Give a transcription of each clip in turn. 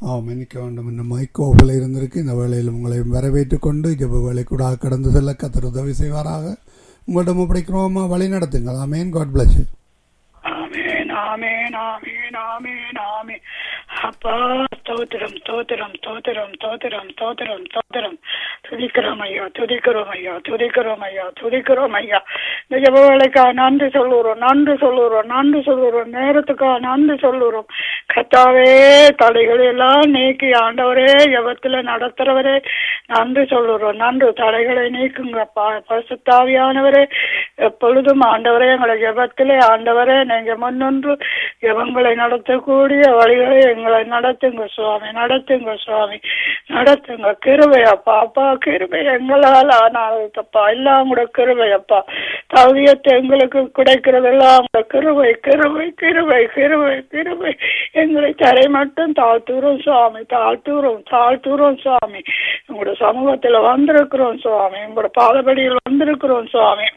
ஆம் மன்னிக்க வேண்டும் இந்த மைக்கோவில் இருந்திருக்கு இந்த வேளையில் உங்களை வரவேற்றுக் கொண்டு ஜெப வேலை கூட கடந்து செல்ல கத்தர் உதவி செய்வாராக உங்களிடம் ஒப்படைக்கிறோமா வழி நடத்துங்கள் ஆமேன் காட் பிளஸ் ஆமேன் ஆமேன் ஆமேன் ஆமேன் ஆமேன் அப்பா ஸ்தோத்திரம் ஸ்தோத்திரம் ஸ்தோத்திரம் ஸ்தோத்திரம் ஸ்தோத்திரம் ஸ்தோத்திரம் துதிக்கிறோம் ஐயா துதிக்கிறோம் ஐயா துதிக்கிறோம் ஐயா துதிக்கிறோம் ஐயா இந்த ஜபவேளைக்கா நன்றி சொல்லுறோம் நன்றி சொல்லுறோம் நன்றி சொல்லுறோம் நேரத்துக்கா நன்றி சொல்லுறோம் கத்தாவே தடைகளை எல்லாம் நீக்கி ஆண்டவரே ஜபத்துல நடத்துறவரே நன்றி சொல்லுறோம் நன்றி தடைகளை நீக்குங்கப்பா பசுத்தாவியானவரே எப்பொழுதும் ஆண்டவரே எங்களை ஜபத்திலே ஆண்டவரே நீங்க முன்னொன்று ஜபங்களை நடத்தக்கூடிய வழிகளை எங்களை நடத்துங்க சுவாமி நடத்துங்க சுவாமி நடத்துங்க கிருபையப்பா அப்பா கிருபை எங்களால் ஆனாப்பா எல்லாம் கூட கிருபையப்பா தவியத்தை எங்களுக்கு கிடைக்கிறதெல்லாம் கூட கிருபை கிருபை கிருபை கிருபை கிருபை எங்களை தரை மட்டும் தாழ்த்துறோம் சுவாமி தாழ்த்துறோம் தாழ்த்துறோம் சுவாமி உங்களோட சமூகத்துல வந்திருக்கிறோம் சுவாமி உங்களோட பாதபடியில் வந்திருக்கிறோம் சுவாமி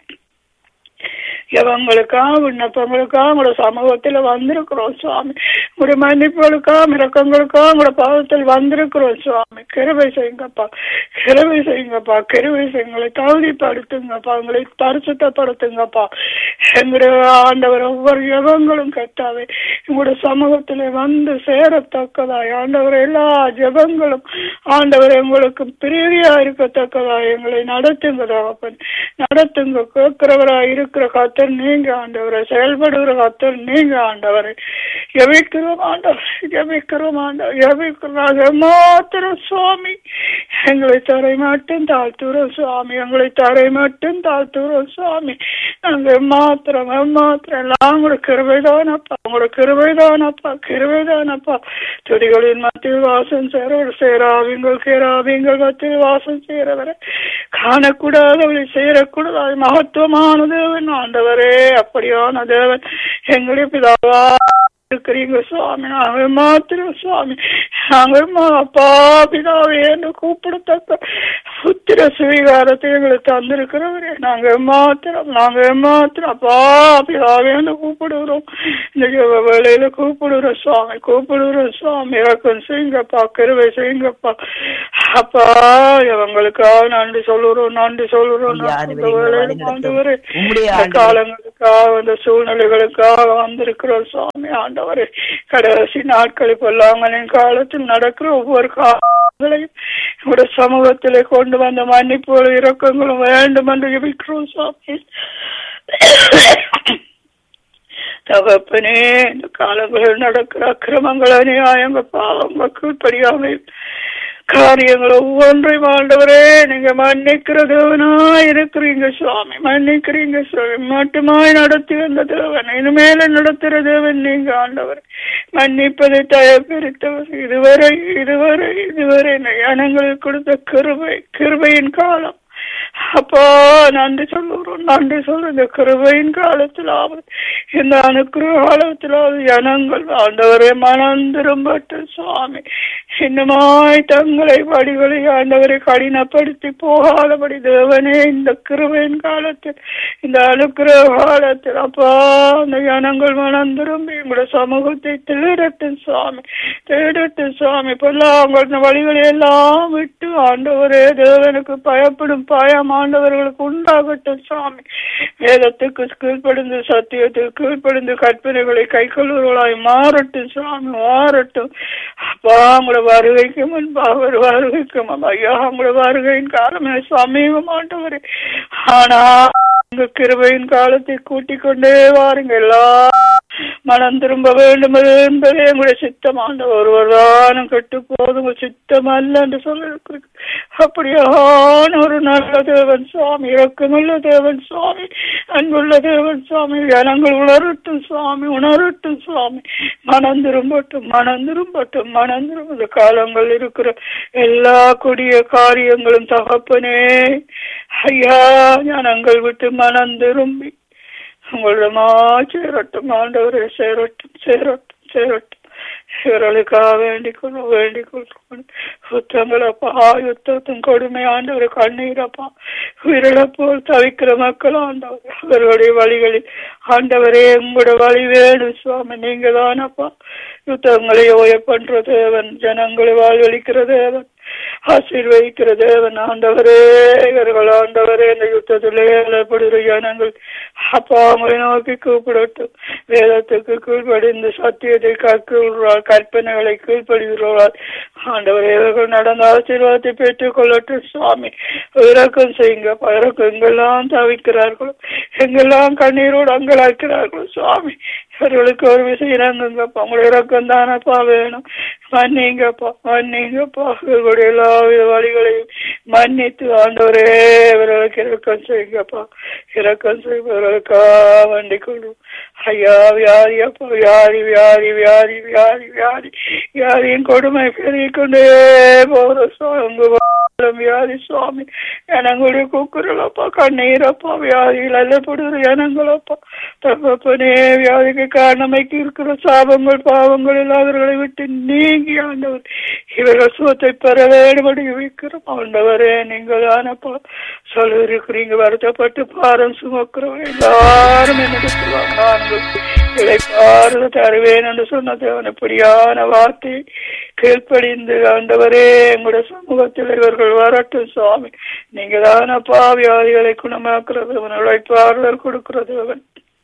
எவங்களுக்காக விண்ணப்பங்களுக்காக உங்களோட சமூகத்தில் வந்திருக்கிறோம் சுவாமி உங்களுடைய மன்னிப்புகளுக்காக மிரக்கங்களுக்காக உங்களோட பாதத்தில் வந்திருக்கிறோம் சுவாமி கிருவை செய்யுங்கப்பா கிருவை செய்யுங்கப்பா கிருவை செய்யுங்களை தகுதிப்படுத்துங்கப்பா உங்களை பரிசுத்தப்படுத்துங்கப்பா எங்களுடைய ஆண்டவர் ஒவ்வொரு ஜபங்களும் கட்டாவே உங்களுடைய சமூகத்தில் வந்து சேரத்தக்கதாய் ஆண்டவர் எல்லா ஜபங்களும் ஆண்டவர் எங்களுக்கு பிரீதியா இருக்கத்தக்கதாய் எங்களை நடத்துங்க தகப்பன் நடத்துங்க கேட்கிறவரா இருக்கிற கத்தர் நீங்க ஆண்டவரை செயல்படுகிற கத்தர் நீங்க ஆண்டவரை எவிக்கிறோம் ஆண்டவர் எவிக்கிறோம் ஆண்டவர் எவிக்கிறோம் மாத்திரம் சுவாமி எங்களை தரை மட்டும் தாழ்த்துறோம் சுவாமி எங்களை தரை மட்டும் தாழ்த்துறோம் சுவாமி நாங்க மாத்திரம் மாத்திரம் எல்லாம் உங்களோட கிருபைதானப்பா உங்களோட கிருபைதானப்பா கிருபைதானப்பா துதிகளின் மத்தியில் வாசம் சேர சேராவிங்கள் கேராவிங்கள் மத்தியில் வாசம் சேரவரை காணக்கூடாதவளை சேரக்கூடாது மகத்துவமான தேவன் ஆண்டவரே அப்படியான தேவன் எங்களுடைய பிதாவா இருக்கிறீங்க சுவாமி நாங்கள் மாத்திரம் சுவாமி நாங்கள் அப்பா பிதாவே என்று கூப்பிடத்தக்க புத்திர சுவீகாரத்தை எங்களுக்கு தந்திருக்கிறவரே நாங்கள் மாத்திரம் நாங்கள் மாத்திரம் அப்பா பிதாவே என்று கூப்பிடுகிறோம் இந்த வேலையில கூப்பிடுகிறோம் சுவாமி கூப்பிடுகிறோம் சுவாமி இறக்கம் செய்யுங்கப்பா கருவை செய்யுங்கப்பா அப்பா இவங்களுக்காக நன்றி சொல்லுறோம் நன்றி சொல்லுறோம் இந்த வேலையில ஆண்டவரே இந்த காலங்களுக்காக இந்த சூழ்நிலைகளுக்காக வந்திருக்கிறோம் சுவாமி ஆண்டவரே கடைசி நாட்கள் பொல்லாங்கனின் காலத்தில் நடக்கிற ஒவ்வொரு காலங்களையும் உங்களுடைய சமூகத்திலே கொண்டு வந்த மன்னிப்புகளும் இறக்கங்களும் வேண்டும் என்று ஜபிக்கிறோம் சுவாமி தகப்பனே இந்த காலங்களில் நடக்கிற அக்கிரமங்கள் அநியாயங்கள் பாவங்கள் கீழ்படியாமல் காரியங்கள் ஒவ்வொன்றையும் ஆண்டவரே நீங்க மன்னிக்கிற தேவனா இருக்கிறீங்க சுவாமி மன்னிக்கிறீங்க சுவாமி மட்டுமாய் நடத்தி வந்த தேவன் இனிமேல நடத்துற தேவன் நீங்க ஆண்டவர் மன்னிப்பதை தயப்பிரித்தவர் இதுவரை இதுவரை இதுவரை ஜனங்களுக்கு கொடுத்த கிருபை கிருபையின் காலம் அப்பா நன்றி சொல்லுறோம் நன்றி சொல்ற இந்த கிருபையின் காலத்திலாவது இந்த அனுக்கிற காலத்திலாவது ஜனங்கள் ஆண்டவரை மனம் திரும்பட்டு சுவாமி இன்னுமாய் தங்களை படிகளை ஆண்டவரை கடினப்படுத்தி போகாதபடி தேவனே இந்த கிருபையின் காலத்தில் இந்த அனுக்கிற காலத்தில் அப்பா அந்த ஜனங்கள் மனம் திரும்பி எங்களோட சமூகத்தை தேடட்டும் சுவாமி தேடட்டும் சுவாmi இப்பெல்லாம் அவங்களோட வழிகளை எல்லாம் விட்டு ஆண்டவரே தேவனுக்கு பயப்படும் பயம் ஆண்டவர்களுக்கு உண்டாகட்டும் சுவாமி வேதத்துக்கு கீழ்ப்படிந்து சத்தியத்துக்கு கீழ்ப்படிந்து கற்பனைகளை கை கொள்வர்களாய் மாறட்டும் சுவாமி மாறட்டும் அப்பா உங்களோட வருகைக்கு முன்பாக ஒரு வருகைக்கு முன்பு ஐயா உங்களோட வருகையின் காலமே சமீபம் ஆண்டவரே ஆனா உங்க கிருபையின் காலத்தை கூட்டிக் கொண்டே வாருங்க எல்லா மனம் திரும்ப வேண்டும் என்பதே உங்களுடைய சித்தம் ஆண்ட ஒருவர் தானும் கெட்டு போதும் சித்தம் அல்ல என்று சொல்ல அப்படியான ஒரு நல்ல தேவன் சுவாமி இறக்கமுள்ள தேவன் சுவாமி அன்புள்ள தேவன் சுவாமி ஜனங்கள் உணரட்டும் சுவாமி உணரட்டும் சுவாமி மனம் திரும்பட்டும் மனம் திரும்பட்டும் மனம் திரும்ப காலங்கள் இருக்கிற எல்லா கொடிய காரியங்களும் தகப்பனே ஐயா ஜனங்கள் விட்டு மனம் திரும்பி உங்களிடமா சேரட்டும் ஆண்டவரே சேரட்டும் சேரட்டும் சேரட்டும் இவர்களுக்காக வேண்டிக் கொள்ள வேண்டிக் கொள்ளும் யுத்தங்களப்பா யுத்தத்தின் கொடுமை ஆண்டவர் கண்ணீரப்பா உயிரிழப்போல் தவிக்கிற மக்கள் ஆண்டவர் அவர்களுடைய வழிகளில் ஆண்டவரே உங்களோட வழி வேணும் சுவாமி நீங்க தானப்பா யுத்தங்களை ஓய பண்ற தேவன் ஜனங்களை வாழ்வழிக்கிற தேவன் ஆசீர்வதிக்கிற தேவன் ஆண்டவரே இவர்கள் ஆண்டவரே இந்த யுத்தத்திலே ஏழப்படுகிற ஜனங்கள் அப்பா அவங்களை நோக்கி கூப்பிடட்டும் வேதத்துக்கு கீழ்ப்படிந்து சத்தியத்தை கற்கிறார் கற்பனைகளை கீழ்ப்படுகிறார் ஆண்டவரே இவர்கள் நடந்த ஆசீர்வாதத்தை பெற்றுக் கொள்ளட்டும் சுவாமி இறக்கம் செய்யுங்க இறக்கம் எங்கெல்லாம் தவிக்கிறார்களோ எங்கெல்லாம் கண்ணீரோடு அங்கலாக்கிறார்களோ சுவாமி இவர்களுக்கு ஒரு விஷயம் இறங்குங்கப்பா உங்களுடைய இறக்கம் தானப்பா வேணும் மன்னிங்கப்பா மன்னிங்கப்பா இவர்களுடைய எல்லா வித வழிகளையும் மன்னித்து ஆண்டவரே இவர்களுக்கு இறக்கம் செய்யுங்கப்பா இறக்கம் செய்வர்களுக்கா வண்டி கொள்ளும் ஐயா வியாதி அப்பா வியாதி வியாதி வியாதி வியாதி வியாதி வியாதியின் கொடுமை பெருகிக் கொண்டே போகிற சுவாமி வியாதி சுவாமி எனங்களுடைய கூக்குறலப்பா கண்ணீரப்பா வியாதிகள் அல்லப்படுகிற எனங்களப்பா தகப்பனே வியாதிக்கு காரணமைக்கு இருக்கிற சாபங்கள் பாவங்கள் இல்லாதவர்களை விட்டு நீங்கி ஆண்டவர் இவர்கள் சுகத்தை பெற வேண்டுபடி வைக்கிறோம் ஆண்டவரே நீங்கள் தானப்பா சொல்லிருக்கிறீங்க வருத்தப்பட்டு பாரம் சுமக்கிறோம் எல்லாரும் என்னிடத்தில் வாங்க இழைப்பாறு தருவேன் என்று சொன்ன தேவன் இப்படியான வார்த்தை கீழ்ப்படிந்து ஆண்டவரே எங்களுடைய சமூகத்தில் இவர்கள் வரட்டும் சுவாமி நீங்க தானப்பா வியாதிகளை குணமாக்குறது அவன் உழைப்பாளர் கொடுக்கிறது அவன்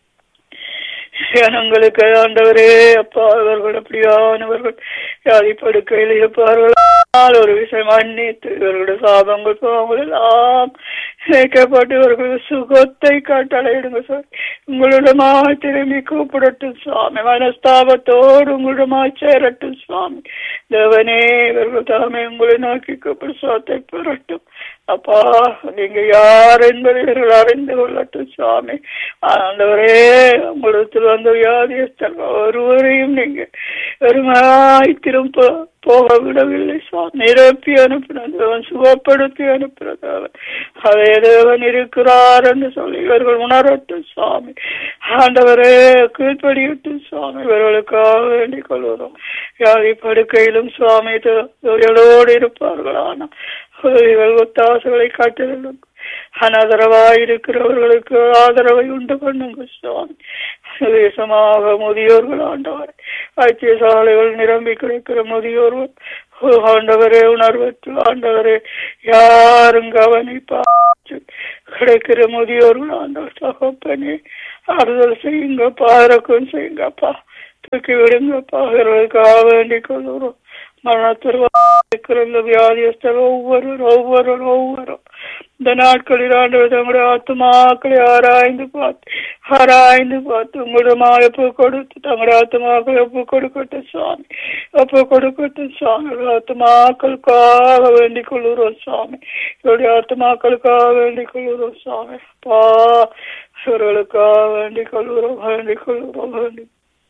ஜனங்களுக்கு ஆண்டவரே அப்பா இவர்கள் அப்படியானவர்கள் வியாதி படுக்கையில் இருப்பார்கள் ஒரு விஷயம் மன்னித்து இவர்களுடைய சாபங்கள் பாவங்கள் எல்லாம் இணைக்கப்பட்டு இவர்கள் சுகத்தை காட்டளையிடுங்க சார் உங்களிடமாய் திரும்பி கூப்பிடட்டும் சுவாமி மனஸ்தாபத்தோடு உங்களிடமாய் சேரட்டும் சுவாமி தேவனே இவர்கள் தாமே உங்களை நோக்கி கூப்பிடு சுகத்தை பெறட்டும் அப்பா நீங்க யார் என்பதை இவர்கள் அறிந்து கொள்ளட்டும் சுவாமி ஆண்டவரே உங்களுக்கு வந்த வியாதியஸ்தர் ஒருவரையும் நீங்க வெறுமாய் திரும்ப போக விடவில்லை சுவாமி நிரப்பி அனுப்பினது அவன் சுகப்படுத்தி அனுப்பினது அவன் அதே தேவன் இருக்கிறார் என்று சொல்லி இவர்கள் உணரட்டும் சுவாமி ஆண்டவரே கீழ்ப்படியட்டும் சுவாமி இவர்களுக்காக வேண்டிக் கொள்கிறோம் வியாதி படுக்கையிலும் சுவாமி தொழிலோடு இருப்பார்கள் ஆனால் இவர்கள் ஒத்தாசைகளை காட்டிலும் அனாதரவாய் இருக்கிறவர்களுக்கு ஆதரவை உண்டு பண்ணுங்க சுவாமி தேசமாக முதியோர்கள் ஆண்டவர் வைத்தியசாலைகள் நிரம்பி கிடைக்கிற முதியோர்கள் ஆண்டவரே உணர்வற்று ஆண்டவரே யாரும் கவனிப்பா கிடைக்கிற முதியோர்கள் ஆண்டவர் தகப்பனே ஆறுதல் செய்யுங்கப்பா இறக்கம் செய்யுங்கப்பா தூக்கி விடுங்கப்பா இவர்களுக்காக வேண்டிக் கொள்கிறோம் மரணத்திற்கு வியாதியஸ்தர் ஒவ்வொரு ஒவ்வொரு ஒவ்வொரு இந்த நாட்களில் ஆண்டவர் தங்களுடைய ஆத்மாக்களை ஆராய்ந்து பார்த்து ஆராய்ந்து பார்த்து உங்களுடைய மாயப்பு கொடுத்து தங்களுடைய ஆத்மாக்களை ஒப்பு கொடுக்கட்டும் சுவாமி ஒப்பு கொடுக்கட்டும் சுவாமி ஆத்மாக்களுக்காக வேண்டிக் கொள்கிறோம் சுவாமி இவருடைய ஆத்மாக்களுக்காக வேண்டிக் கொள்கிறோம் சுவாமி பா இவர்களுக்காக வேண்டிக் கொள்கிறோம் வேண்டிக் கொள்கிறோம் வேண்டிக்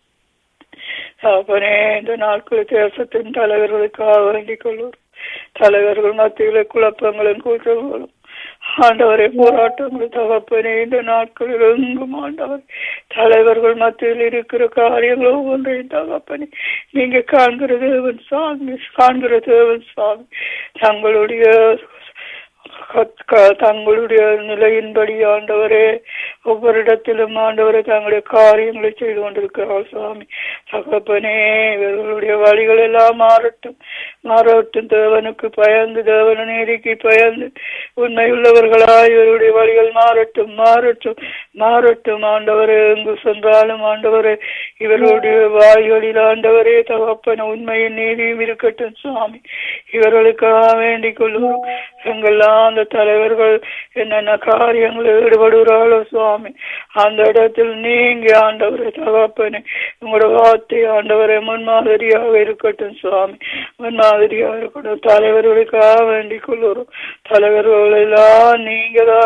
அப்பனே இந்த நாட்கள் தேசத்தின் தலைவர்களுக்காக வேண்டிக் கொள்வோம் தலைவர்கள் மத்தியில் குழப்பங்களும் கூட்டங்களும் ஆண்டவரை போராட்டங்கள் தகப்பனே இந்த நாட்களில் எங்கும் ஆண்டவர் தலைவர்கள் மத்தியில் இருக்கிற காரியங்கள் ஒவ்வொன்றையும் தகப்பனே நீங்க காண்கிற தேவன் சாமி காண்கிற தேவன் சாமி தங்களுடைய தங்களுடைய நிலையின்படி ஆண்டவரே ஒவ்வொரு இடத்திலும் ஆண்டவரை தங்களுடைய காரியங்களை செய்து கொண்டிருக்கிறார் சுவாமி தகப்பனே இவர்களுடைய வழிகள் எல்லாம் மாறட்டும் மாறட்டும் தேவனுக்கு பயந்து தேவன நீதிக்கு பயந்து உண்மையுள்ளவர்களாய் இவருடைய வழிகள் மாறட்டும் மாறட்டும் மாறட்டும் ஆண்டவரே எங்கு சென்றாலும் ஆண்டவரே இவருடைய வாய்களில் ஆண்டவரே தகப்பன உண்மையின் நீதியும் இருக்கட்டும் சுவாமி இவர்களுக்காக வேண்டிக் கொள்ளும் எங்கெல்லாம் அந்த தலைவர்கள் என்னென்ன காரியங்களில் ஈடுபடுகிறாளோ சுவாமி அந்த இடத்தில் நீங்க ஆண்டவரை தகப்பனே உங்களோட வார்த்தை ஆண்டவரை முன்மாதிரியாக இருக்கட்டும் சுவாமி முன்மாதிரியாக இருக்கட்டும் தலைவர்களுக்காக வேண்டிக் கொள்ளுறோம் தலைவர்கள் எல்லாம் நீங்க தான்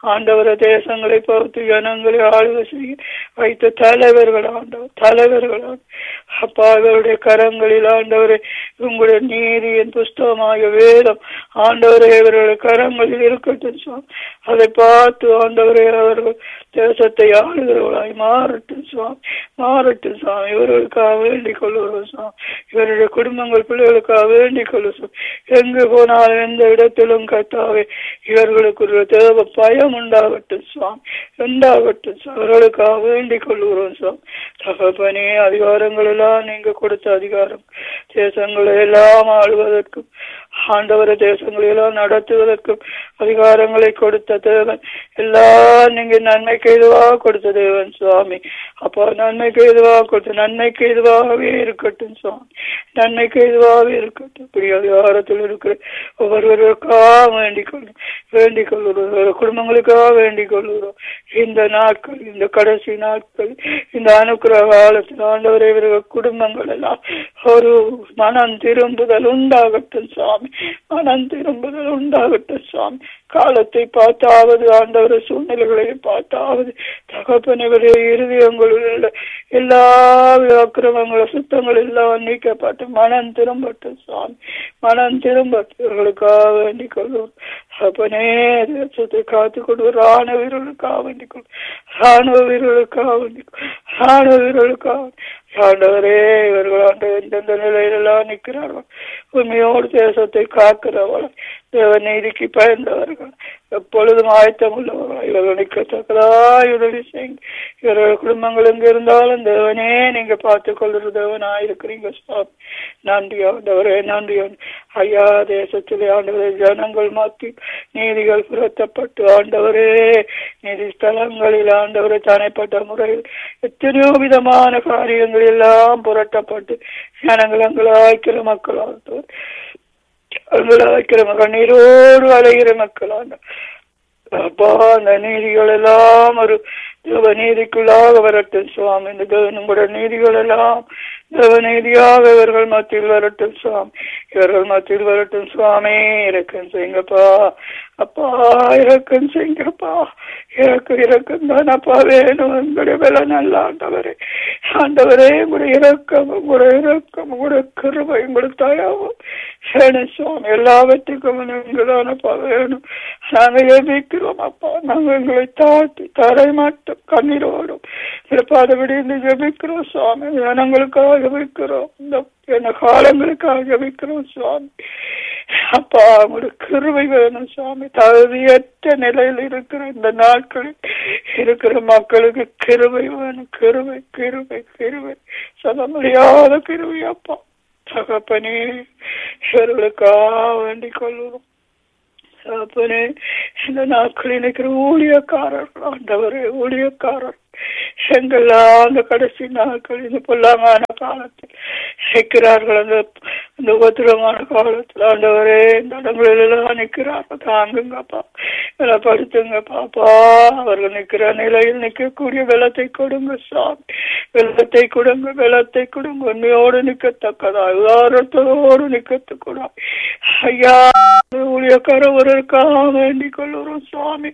ஆண்டவர தேசங்களை பொறுத்து ஜனங்களை ஆளுகை செய்ய வைத்த தலைவர்கள் ஆண்டவர் தலைவர்கள் அப்பா இவருடைய கரங்களில் ஆண்டவரை உங்களுடைய நீதியின் புஸ்தகமாக வேதம் ஆண்டவரே இவருடைய கரங்களில் இருக்கட்டும் சுவாமி அதை பார்த்து ஆண்டவரே அவர்கள் தேசத்தை ஆளுகிறவர்களாய் மாறட்டும் சுவாமி மாறட்டும் சுவாமி இவர்களுக்காக வேண்டிக் கொள்ளுகிறோம் சுவாமி இவருடைய குடும்பங்கள் பிள்ளைகளுக்காக வேண்டிக் கொள்ளும் சுவாமி எங்கு போனாலும் எந்த இடத்திலும் கத்தாவே இவர்களுக்கு ஒரு தேவ பயம் உண்டாகட்டும் சுவாமி உண்டாகட்டும் சுவாமி. அவர்களுக்காக வேண்டிக் கொள்ளுகிறோம் சுவாமி தகப்பனே அதிகாரங்கள் எல்லாம் நீங்க கொடுத்த அதிகாரம் தேசங்களை எல்லாம் ஆளுவதற்கும் ஆண்டவர தேசங்களை எல்லாம் நடத்துவதற்கும் அதிகாரங்களை கொடுத்த தேவன் எல்லாம் நீங்க நன்மைக்கு எதுவாக கொடுத்த தேவன் சுவாமி அப்போ நன்மைக்கு எதுவாக கொடுத்த நன்மைக்கு எதுவாகவே இருக்கட்டும் சுவாமி நன்மைக்கு எதுவாகவே இருக்கட்டும் இப்படி அதிகாரத்தில் இருக்கிற ஒவ்வொருவருக்காக வேண்டிக் கொள்ளும் வேண்டிக் கொள்ளுகிறோம் குடும்பங்களுக்காக வேண்டிக் கொள்ளுகிறோம் இந்த நாட்கள் இந்த கடைசி நாட்கள் இந்த அனுக்கிற காலத்தில் ஆண்டவரை இவர்கள் குடும்பங்கள் எல்லாம் ஒரு மனம் திரும்புதல் உண்டாகட்டும் சுவாமி மனம் திரும்புதல் உண்டாகட்டும் சுவாமி காலத்தை பார்த்தாவது ஆண்டவர சூழ்நிலைகளை பார்த்தாவது தகப்பனவரே இருதயங்களில் உள்ள எல்லா அக்கிரமங்களும் சுத்தங்கள் எல்லாம் நீக்கப்பட்டு மனம் திரும்பட்டும் சுவாமி மனம் திரும்பட்டும் இவர்களுக்காக வேண்டிக் கொள்வோம் அப்பனே தேசத்தை காத்து கொண்டு ராணுவ வீரர்களுக்காக வேண்டிக் கொள்வோம் ராணுவ வீரர்களுக்காக வேண்டிக் கொள்வோம் ராணுவ வீரர்களுக்காக ஆண்டவரே இவர்கள் ஆண்டு எந்தெந்த நிலையிலெல்லாம் நிற்கிறார்கள் உண்மையோடு தேசத்தை காக்கிறவர்கள் தேவ நீதிக்கு பயந்தவர்கள் எப்பொழுதும் ஆயத்தம் உள்ளவர்கள் இவர்கள் நிற்கத்தக்கதாய் உதவி செய்யுங்க இவர்கள் குடும்பங்கள் எங்க இருந்தாலும் தேவனே நீங்க பார்த்து கொள்ளுற தேவனா இருக்கிறீங்க சுவாமி நன்றி ஆண்டவரே நன்றி ஆண்டவரே. ஐயா தேசத்திலே ஆண்டவரே ஜனங்கள் மாற்றி நீதிகள் புரட்டப்பட்டு ஆண்டவரே நீதி ஸ்தலங்களில் ஆண்டவரே தனிப்பட்ட முறையில் எத்தனையோ விதமான காரியங்கள் எல்லாம் புரட்டப்பட்டு ஜனங்கள் அங்கலாய்க்கிற மக்களாக அங்கலாய்க்கிற மக்கள் நீரோடு அலைகிற மக்களான அப்பா அந்த நீதிகள் எல்லாம் ஒரு தேவ நீதிக்குள்ளாக வரட்டும் சுவாமி இந்த தேவ- உங்களுடைய நீதிகள் எல்லாம் தேவ நீதியாக இவர்கள் மத்தியில் வரட்டும் சுவாமி இவர்கள் மத்தியில் வரட்டும் சுவாமி இறக்கம் செய்யுங்கப்பா அப்பா இறக்கம் செய்யுங்கப்பா இறக்கம் இறக்கம் தானப்பா வேணும் உங்களுடைய விலை நல்ல ஆண்டவரே ஆண்டவரே உங்களுடைய இறக்கம் உங்களுடைய இறக்கம் உங்களுடைய கிருபை உங்களுக்கு தயாவும் வேணும் சுவாமி எல்லாவற்றுக்கும் நீங்களானப்பா வேணும் நாங்க ஜெபிக்கிறோம் அப்பா நாங்க எங்களை தாழ்த்தி தரை மட்டும் கண்ணீரோடும் இருப்பாதபடி இந்த ஜெபிக்கிறோம் சுவாமி ஜனங்களுக்காக ஜெபிக்கிறோம் இந்த என்ன காலங்களுக்காக ஜெபிக்கிறோம் சுவாமி அப்பா உங்களுக்கு கிருபை வேணும் சுவாமி தகுதியற்ற நிலையில் இருக்கிற இந்த நாட்களில் இருக்கிற மக்களுக்கு கிருபை வேணும் கிருபை கிருபை கிருபை சொல்ல முடியாத கிருபை அப்பா தகப்பனே இவர்களுக்காக வேண்டிக் கொள்ளுவோம் தகப்பனே இந்த நாட்களில் இருக்கிற ஊழியக்காரர்கள் ஆண்டவரே ஊழியக்காரர் எங்கெல்லாம் அந்த கடைசி நாட்கள் இந்த பொல்லாமான காலத்தில் நிற்கிறார்கள் அந்த அந்த உபத்திரமான காலத்தில் ஆண்டவரே இந்த இடங்களில் எல்லாம் நிற்கிறார்கள் தாங்குங்கப்பா படுத்துங்க பாப்பா அவர்கள் நிற்கிற நிலையில் நிற்கக்கூடிய வெள்ளத்தை கொடுங்க சாமி வெள்ளத்தை கொடுங்க வெள்ளத்தை கொடுங்க உண்மையோடு நிற்கத்தக்கதா உதாரணத்தோடு நிற்கத்தக்கூடா ஐயா ஊழியக்கார ஒருவருக்காக வேண்டிக் கொள்ளுறோம் சுவாமி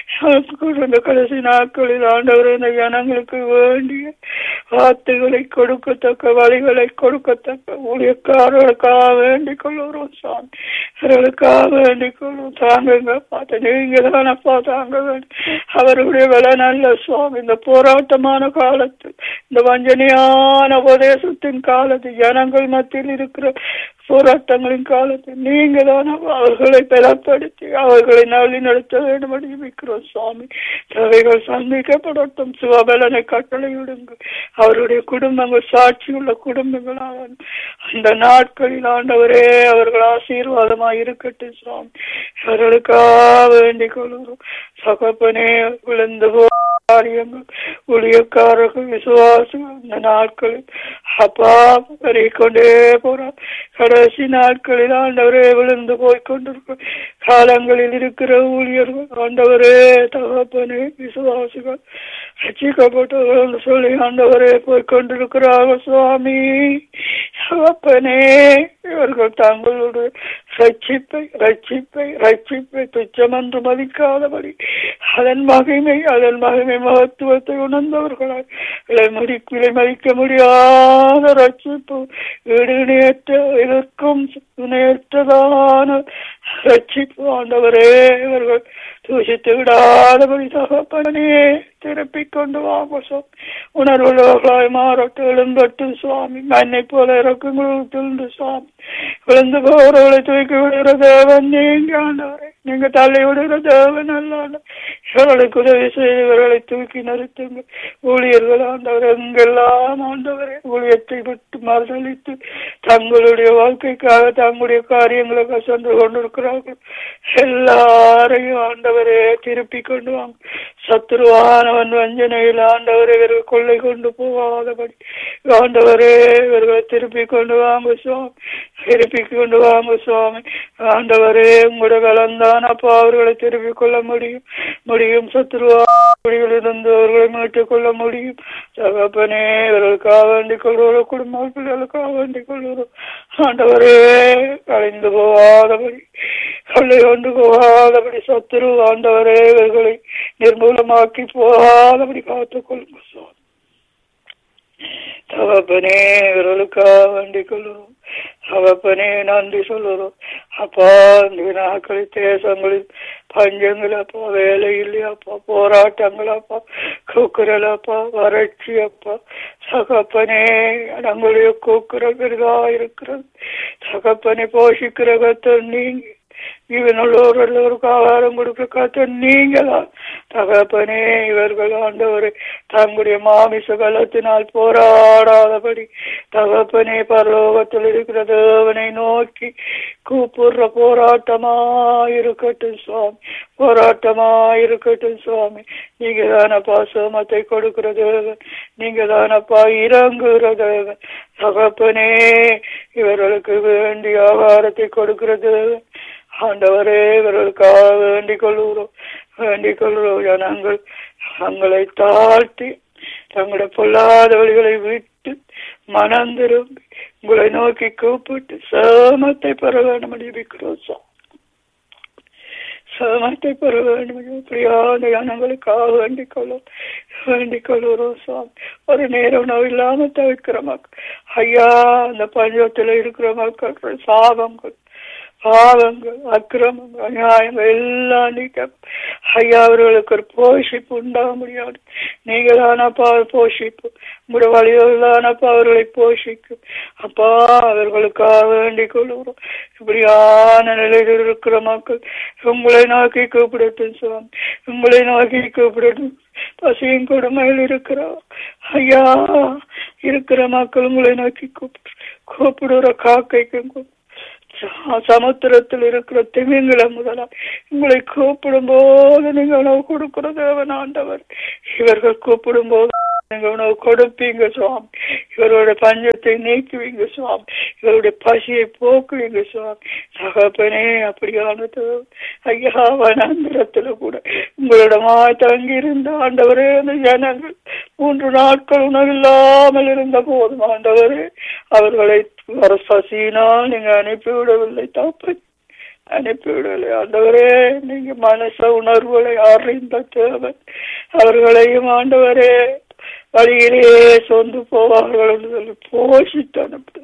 இந்த கடைசி நாட்களில் ஆண்டவர் இந்த ஜனங்களுக்கு வேண்டிய வார்த்தைகளை கொடுக்கத்தக்க வழிகளை கொடுக்கத்தக்க ஊழியக்காரர்களுக்காக வேண்டிக் கொள்ளுறோம் சுவாமி அவர்களுக்காக வேண்டிக் கொள்ளும் தாங்குங்க பார்த்து நீங்க தானப்பா தாங்க வேண்டும் அவருடைய விலை நல்ல சுவாமி இந்த போராட்டமான காலத்தில் இந்த வஞ்சனையான உபதேசத்தின் காலத்தில் ஜனங்கள் மத்தியில் இருக்கிற போராட்டங்களின் காலத்தில் நீங்க தான் அவர்களை பலப்படுத்தி அவர்களை நவழி நடத்த வேண்டும் அறிவிக்கிறோம் சுவாமி தேவைகள் சந்திக்கப்படட்டும் சுவபலனை கட்டளையிடுங்க அவருடைய குடும்பங்கள் சாட்சியுள்ள குடும்பங்களாக அந்த நாட்களில் ஆண்டவரே அவர்கள் ஆசீர்வாதமாக இருக்கட்டும் சுவாமி அவர்களுக்காக வேண்டிக் கொள்கிறோம் சகப்பனே விழுந்து போ காரியங்கள் ஊழியக்காரர்கள் விசுவாசம் இந்த நாட்களில் அப்பா கொண்டே போறார் கடைசி நாட்களில் ஆண்டவரே விழுந்து போய் கொண்டிருக்கும் காலங்களில் இருக்கிற ஊழியர்கள் ஆண்டவரே தகப்பனே விசுவாசிகள் ரசிக்கப்பட்டவர்கள் சொல்லி ஆண்டவரே போய் கொண்டிருக்கிறார்கள் சுவாமி தகப்பனே இவர்கள் தங்களுடைய ஆண்டவர் ரட்சிப்பை ரட்சிப்பை ரட்சிப்பை துச்சமென்று மதிக்காதபடி அதன் மகிமை அதன் மகிமை மகத்துவத்தை உணர்ந்தவர்களாய் விலை மதி விலை மதிக்க முடியாத ரட்சிப்பு ஈடு இணையற்ற இதற்கும் இணையற்றதான ரட்சிப்பு ஆண்டவரே இவர்கள் தூசித்து விடாதபடி தகப்பனே திருப்பிக் கொண்டு வாங்க சுவாமி உணர்வுள்ளவர்களாய் மாறட்டும் எழும்பட்டும் சுவாமி மண்ணை போல இறக்கங்கள் திருந்து சுவாமி விழுந்து போறவர்களை தூக்கி விடுகிற தேவன் நீங்க ஆண்டவரே நீங்க தள்ளி விடுகிற தேவன் அல்ல இவர்களுக்கு உதவி செய்து இவர்களை தூக்கி நிறுத்துங்க ஊழியர்கள் ஆண்டவர் எங்கெல்லாம் ஆண்டவரே ஊழியத்தை விட்டு மறுதளித்து தங்களுடைய வாழ்க்கைக்காக தங்களுடைய காரியங்களுக்காக சென்று கொண்டிருக்கிறார்கள் எல்லாரையும் ஆண்டவரே திருப்பி கொண்டு வாங்க சத்துருவானவன் வஞ்சனையில் ஆண்டவரை இவர்கள் கொள்ளை கொண்டு போகாதபடி ஆண்டவரே இவர்களை திருப்பி கொண்டு வாங்க சுவாமி திருப்பி கொண்டு வாங்க சுவாமி ஆண்டவரே உங்களோட கலந்தான் அப்பா அவர்களை திருப்பி கொள்ள முடியும் முடியும் சத்துருவா இருந்து அவர்களை மீட்டுக் கொள்ள முடியும் தகப்பனே இவர்களுக்காக வேண்டிக் கொள்வோம் குடும்ப பிள்ளைகளுக்காக வேண்டிக் கொள்வோம் ஆண்டவரே கலைந்து போகாதபடி கொள்ளை கொண்டு போகாதபடி சத்துரு ஆண்டவரே இவர்களை நிர்மூலமாக்கி போகாதபடி காத்துக் கொள்ளுங்க சுவாமி தகப்பனே இவர்களுக்காக வேண்டிக் கொள்வோம் தகப்பனே நன்றி சொல்லுறோம் அப்பா இந்த நாட்களில் தேசங்களில் பஞ்சங்கள் அப்பா வேலை இல்லையாப்பா போராட்டங்கள் அப்பா கூக்குரல் அப்பா வறட்சி அப்பா தகப்பனே நம்முடைய கூக்குரல் பெரிதா இருக்கிறது தகப்பனை போஷிக்கிற கத்தர் நீங்க இவனுள்ளோர் எல்லோருக்கும் ஆகாரம் கொடுக்க காத்த நீங்களா தகப்பனே இவர்கள் ஆண்டவரை தங்களுடைய மாமிச பலத்தினால் போராடாதபடி தகப்பனே பரலோகத்தில் இருக்கிற தேவனை நோக்கி கூப்பிடுற போராட்டமா இருக்கட்டும் சுவாமி போராட்டமா இருக்கட்டும் சுவாமி நீங்க தானப்பா சோமத்தை கொடுக்கிற தேவன் நீங்க தானப்பா இறங்குகிற தேவன் தகப்பனே இவர்களுக்கு வேண்டிய ஆகாரத்தை கொடுக்கிற தேவன் ஆண்டவரே இவர்களுக்காக வேண்டிக் கொள்கிறோம் வேண்டிக் கொள்கிறோம் ஜனங்கள் தங்களை தாழ்த்தி தங்களுடைய பொல்லாத வழிகளை விட்டு மனம் திரும்பி உங்களை நோக்கி கூப்பிட்டு சேமத்தை பெற வேண்டும் ஜபிக்கிறோம் சார் சேமத்தை பெற வேண்டும் இப்படியான ஜனங்களுக்காக வேண்டிக் கொள்ளும் வேண்டிக் கொள்கிறோம் சுவாமி ஒரு நேரம் உணவு இல்லாம தவிர்க்கிற மக்கள் ஐயா அந்த பஞ்சத்துல இருக்கிற மக்கள் சாபங்கள் பாவங்கள் அக்கிரமங்கள் அநியாயங்கள் எல்லாம் நீக்க ஐயா அவர்களுக்கு ஒரு போஷிப்பு உண்டாக முடியாது நீங்க தானப்பா போஷிப்பு உங்களுடைய வழிகள் தானப்பா அவர்களை போஷிக்கும் அப்பா அவர்களுக்காக வேண்டிக் கொள்கிறோம் இப்படியான நிலையில் இருக்கிற மக்கள் உங்களை நோக்கி கூப்பிடட்டும் சுவாமி உங்களை நோக்கி கூப்பிடட்டும் பசியும் கொடுமையில் இருக்கிறோம் ஐயா இருக்கிற மக்கள் உங்களை நோக்கி கூப்பிடு கூப்பிடுற காக்கைக்கும் கூப்பிடு சமுத்திரத்தில் இருக்கிற திமிங்களை முதலா உங்களை கூப்பிடும் போது நீங்க உணவு கொடுக்கிற தேவன் ஆண்டவர் இவர்கள் கூப்பிடும் போது நீங்க உணவு கொடுப்பீங்க சுவாமி இவருடைய பஞ்சத்தை நீக்குவீங்க சுவாமி இவருடைய பசியை போக்குவீங்க சுவாமி தகப்பனே அப்படியான ஐயா வனாந்திரத்துல கூட உங்களிடமா தங்கி இருந்த ஆண்டவரே அந்த ஜனங்கள் மூன்று நாட்கள் உணவில்லாமல் இருந்த போதும் ஆண்டவரே அவர்களை வர பசியினால் நீங்க அனுப்பிவிடவில்லை தப்பன் அனுப்பிவிடவில்லை ஆண்டவரே நீங்க மனச உணர்வுகளை அறிந்த தேவன் அவர்களையும் ஆண்டவரே வழியிலேயே சொந்து போவார்கள் என்று சொல்லி போஷித்து அனுப்பு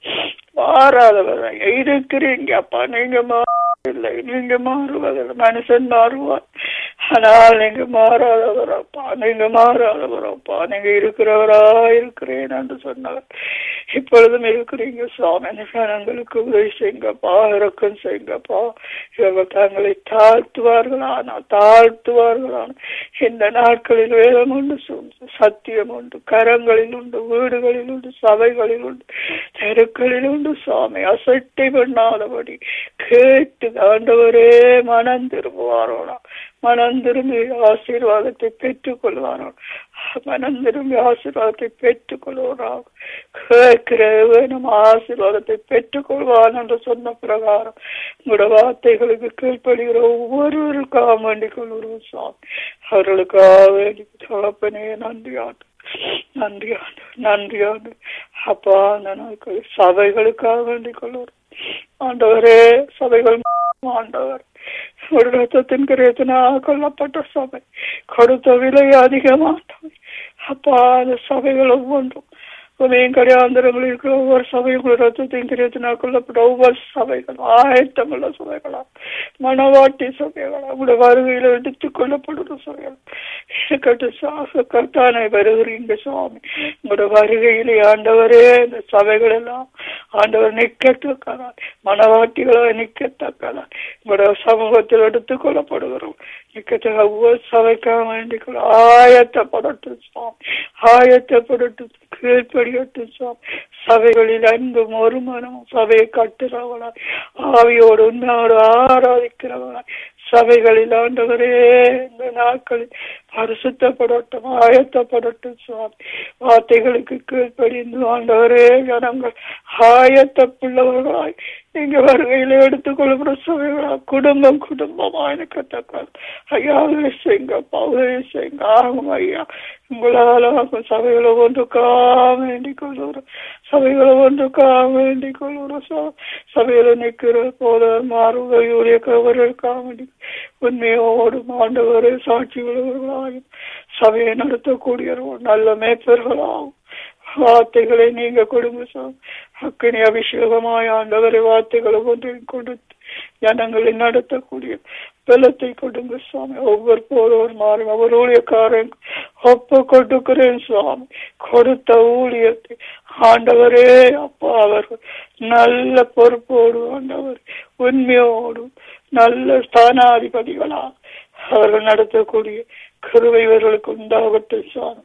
மாறாதவர் இருக்கிறீங்க அப்பா நீங்க மாறவில்லை நீங்க மாறுவதில்லை மனுஷன் மாறுவார் ஆனால் நீங்க மாறாதவரப்பா நீங்க மாறாதவரப்பா நீங்க இருக்கிறவரா இருக்கிறேன் என்று சொன்னவர் இப்பொழுதும் இருக்கிறீங்க சுவாமி ஜனங்களுக்கு உதவி செய்யுங்கப்பா இறக்கம் செய்யுங்கப்பா இவர்கள் தங்களை தாழ்த்துவார்களானால் தாழ்த்துவார்களான இந்த நாட்களில் வேதம் உண்டு சத்தியம் உண்டு கரங்களில் உண்டு வீடுகளில் உண்டு சபைகளில் உண்டு தெருக்களில் உண்டு சுவாமி அசட்டை பண்ணாதபடி கேட்டு ஆண்டவரே மனம் திரும்புவாரோனா மனம் திரும்பி ஆசீர்வாதத்தை பெற்றுக் கொள்வானோ மனம் திரும்பி ஆசீர்வாதத்தை பெற்றுக் கொள்வானாக கேட்கிற வேணும் ஆசீர்வாதத்தை பெற்றுக் கொள்வான் என்று சொன்ன பிரகாரம் உங்களோட வார்த்தைகளுக்கு கீழ்ப்படுகிற ஒவ்வொருவருக்காக வேண்டிக் கொள்கிறோம் சுவாமி அவர்களுக்காக வேண்டி தகப்பனே நன்றி ஆண்டு நன்றி ஆண்டு நன்றி ஆண்டு அப்பா அந்த நாட்கள் சபைகளுக்காக வேண்டிக் கொள்கிறோம் ஆண்டவரே சபைகள் ஆண்டவர் ஒரு ரத்தத்தின் கிரியத்தினால் கொல்லப்பட்ட சபை கொடுத்த விலை அதிகமானவை அப்பா அந்த சபைகள் ஒவ்வொன்றும் உமையும் கடையாந்திரங்கள் இருக்கிற ஒவ்வொரு சபையும் கூட ரத்தத்தின் கிரியத்தினால் கொல்லப்பட்ட ஒவ்வொரு சபைகள் ஆயத்தமுள்ள சபைகளா மனவாட்டி சபைகளா உங்களுடைய வருகையில எடுத்துக் கொள்ளப்படுற சபைகள் இருக்கட்டும் சாச கர்த்தானை வருகிறீங்க சுவாமி உங்களோட வருகையிலே ஆண்டவரே இந்த சபைகள் எல்லாம் ஆண்டவர் நிக்கத்தக்கதா மனவாட்டிகளா நிக்கத்தக்கதா உங்களோட சமூகத்தில் எடுத்துக் கொள்ளப்படுகிறோம் நிக்கத்தக்க ஒவ்வொரு சபைக்காக வேண்டிக் கொள்ள ஆயத்தப்படட்டும் சுவாமி ஆயத்தப்படட்டும் கீழ்ப்படியட்டும் சுவாமி சபைகளில் அன்பும் ஒரு மனமும் சபையை கட்டுறவளா ஆவியோடு உண்மையோடு ஆராதிக்கிறவளா சபைகளில் ஆண்டவரே இந்த நாட்களில் பரிசுத்தப்படட்டும் ஆயத்தப்படட்டும் சுவாமி வார்த்தைகளுக்கு கீழ்ப்படிந்து ஆண்டவரே ஜனங்கள் ஆயத்தப்புள்ளவர்களாய் நீங்க வருகையில எடுத்துக்கொள்கிற சபைகளா குடும்பம் குடும்பமா எனக்கு தக்க ஐயா உதவி செய்யுங்க அப்பா உதவி செய்யுங்க ஆகும் ஐயா உங்களால சபைகளை ஒன்றுக்காக வேண்டிக் கொள்ளுறோம் சபைகளை ஒன்றுக்காக வேண்டிக் கொள்ளுறோம் சபையில நிற்கிற போத மாறுவதை ஊழியக்கவர்களுக்காக வேண்டி உண்மையோடு ஆண்டவரை சாட்சி உள்ளவர்களாயும் சபையை நடத்தக்கூடிய நல்ல மேய்ப்பர்களாகும் வார்த்தைகளை நீங்க கொடுங்க சார் அக்கனி அபிஷேகமாய் ஆண்டவரை வார்த்தைகளை ஒன்றை கொடுத்து ஜனங்களை நடத்தக்கூடிய பலத்தை கொடுங்க சுவாமி ஒவ்வொரு போதவர் மாறும் அவர் ஊழியக்காரன் ஒப்பு கொடுக்கிறேன் சுவாமி கொடுத்த ஊழியத்தை ஆண்டவரே அப்பா அவர்கள் நல்ல பொறுப்போடு ஆண்டவர் உண்மையோடு நல்ல ஸ்தானாதிபதிகளா அவர்கள் நடத்தக்கூடிய கருவை இவர்களுக்கு உண்டாகட்டும் சுவாமி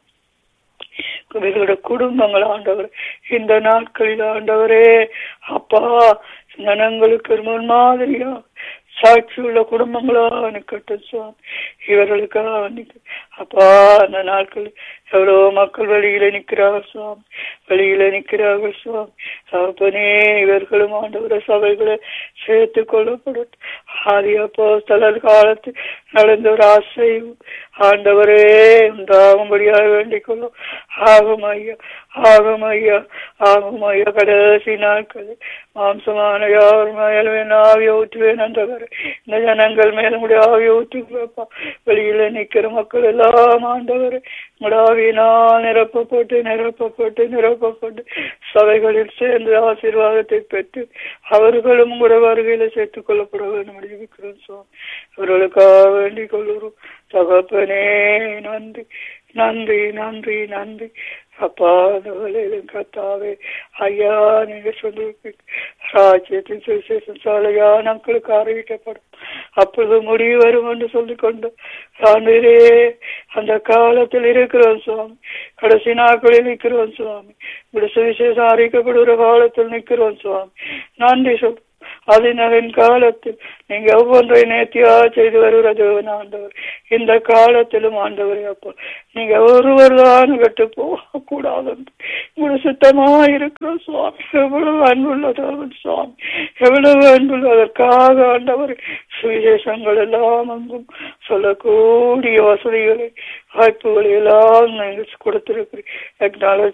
இவர்களோட குடும்பங்கள் ஆண்டவர் இந்த நாட்களில் ஆண்டவரே அப்பா ஜனங்களுக்கு முன்மாதிரியா சாட்சி உள்ள குடும்பங்களா நிக்கட்டும் சுவாமி இவர்களுக்காக நிக்க அப்பா அந்த நாட்கள் எவ்வளவு மக்கள் வெளியில நிக்கிறார்கள் சுவாமி வெளியில நிக்கிறார்கள் சுவாமி அப்பனே இவர்களும் ஆண்டவர சபைகளை சேர்த்து கொள்ளப்படும் ஆதி அப்போ தலர் காலத்து நடந்த ஒரு ஆசை ஆண்டவரே உண்டாகும்படியாக வேண்டிக் கொள்ளும் ஆகும் ஐயா ஆகும் ஐயா ஆகும் ஐயா கடைசி நாட்கள் மாம்சமான யார் மேலும் ஆவிய ஊற்றுவேன் என்றவர் இந்த ஜனங்கள் மேலும் ஆவிய ஊற்றுப்பா வெளியில நிக்கிற மக்கள் எல்லாம் ஆண்டவர் முடாவினால் நிரப்பப்பட்டு நிரப்பப்பட்டு நிரப்பப்பட்டு சபைகளில் சேர்ந்து ஆசீர்வாதத்தை பெற்று அவர்களும் கூட வருகையில சேர்த்துக் கொள்ளப்பட வேண்டும் அறிவிக்கிறோம் சுவாமி அவர்களுக்காக வேண்டிக் கொள்கிறோம் தகப்பனே நன்றி நன்றி நன்றி நன்றி அப்பா அந்த வேலையிலும் கத்தாவே ஐயா நீங்க சொல்லிருப்பீங்க ராஜ்யத்தின் சுவிசேஷம் சாலையா மக்களுக்கு அறிவிக்கப்படும் அப்பொழுது முடிவு வரும் என்று சொல்லிக் கொண்டு ஆண்டரே அந்த காலத்தில் இருக்கிறோம் சுவாமி கடைசி நாட்களில் நிற்கிறோம் சுவாமி இப்படி சுவிசேஷம் அறிவிக்கப்படுகிற காலத்தில் நிற்கிறோம் சுவாமி நன்றி சொல் அதன் காலத்தில் நீங்க ஒவ்வொன்றை நேர்த்தியா செய்து வருகிற தேவன் ஆண்டவர் இந்த காலத்திலும் ஆண்டவர் அப்போ நீங்க ஒருவர் தான் கட்டு போக கூடாது உங்களோட சுத்தமா இருக்கிற சுவாமி எவ்வளவு அன்புள்ள தேவன் சுவாமி எவ்வளவு அன்புள்ள அதற்காக ஆண்டவர் சுவிசேஷங்கள் எல்லாம் அங்கும் சொல்லக்கூடிய வசதிகளை வாய்ப்புகளை எல்லாம் நீங்கள் கொடுத்திருக்கிறீங்க